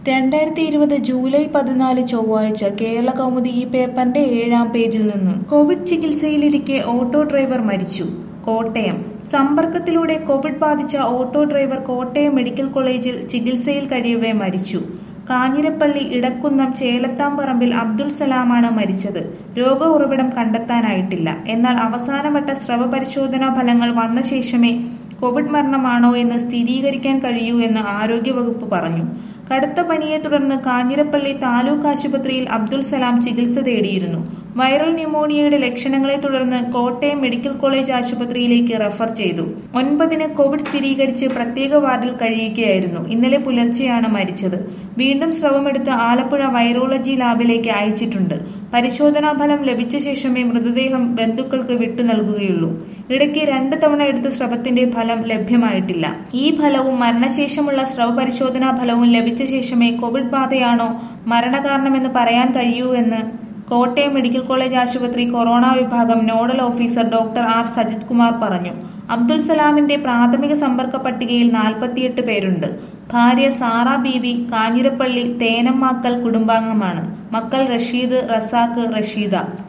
രണ്ടായിരത്തി ഇരുപത് ജൂലൈ പതിനാല് ചൊവ്വാഴ്ച കേരള കൗമുദി ഈ പേപ്പറിന്റെ ഏഴാം പേജിൽ നിന്ന് കോവിഡ് ചികിത്സയിലിരിക്കെ ഓട്ടോ ഡ്രൈവർ മരിച്ചു കോട്ടയം സമ്പർക്കത്തിലൂടെ കോവിഡ് ബാധിച്ച ഓട്ടോ ഡ്രൈവർ കോട്ടയം മെഡിക്കൽ കോളേജിൽ ചികിത്സയിൽ കഴിയവേ മരിച്ചു കാഞ്ഞിരപ്പള്ളി ഇടക്കുന്നം ചേലത്താംപറമ്പിൽ അബ്ദുൾ സലാമാണ് മരിച്ചത് രോഗ ഉറവിടം കണ്ടെത്താനായിട്ടില്ല എന്നാൽ അവസാനവട്ട സ്രവ പരിശോധനാ ഫലങ്ങൾ വന്ന ശേഷമേ കോവിഡ് മരണമാണോ എന്ന് സ്ഥിരീകരിക്കാൻ കഴിയൂ എന്ന് ആരോഗ്യവകുപ്പ് പറഞ്ഞു കടുത്ത പനിയെ തുടർന്ന് കാഞ്ഞിരപ്പള്ളി താലൂക്ക് ആശുപത്രിയിൽ അബ്ദുൾ സലാം ചികിത്സ തേടിയിരുന്നു വൈറൽ ന്യൂമോണിയയുടെ ലക്ഷണങ്ങളെ തുടർന്ന് കോട്ടയം മെഡിക്കൽ കോളേജ് ആശുപത്രിയിലേക്ക് റഫർ ചെയ്തു ഒൻപതിന് കോവിഡ് സ്ഥിരീകരിച്ച് പ്രത്യേക വാർഡിൽ കഴിയുകയായിരുന്നു ഇന്നലെ പുലർച്ചെയാണ് മരിച്ചത് വീണ്ടും സ്രവമെടുത്ത് ആലപ്പുഴ വൈറോളജി ലാബിലേക്ക് അയച്ചിട്ടുണ്ട് പരിശോധനാ ഫലം ലഭിച്ച ശേഷമേ മൃതദേഹം ബന്ധുക്കൾക്ക് വിട്ടു നൽകുകയുള്ളൂ ഇടയ്ക്ക് രണ്ട് തവണ എടുത്ത സ്രവത്തിന്റെ ഫലം ലഭ്യമായിട്ടില്ല ഈ ഫലവും മരണശേഷമുള്ള സ്രവ പരിശോധനാ ഫലവും ലഭിച്ച ശേഷമേ കോവിഡ് ബാധയാണോ മരണകാരണമെന്ന് പറയാൻ കഴിയൂ എന്ന് കോട്ടയം മെഡിക്കൽ കോളേജ് ആശുപത്രി കൊറോണ വിഭാഗം nodal officer doctor R Sajith Kumar പറഞ്ഞു അബ്ദുൽ സലാമിന്റെ പ്രാഥമിക സമ്പർക്ക പട്ടികയിൽ നാൽപ്പത്തിയെട്ട് പേരുണ്ട് ഭാര്യ സാറ ബീവി കാഞ്ഞിരപ്പള്ളി തേനമ്മാക്കൽ കുടുംബാംഗമാണ് മക്കൾ റഷീദ് റസാഖ് റഷീദ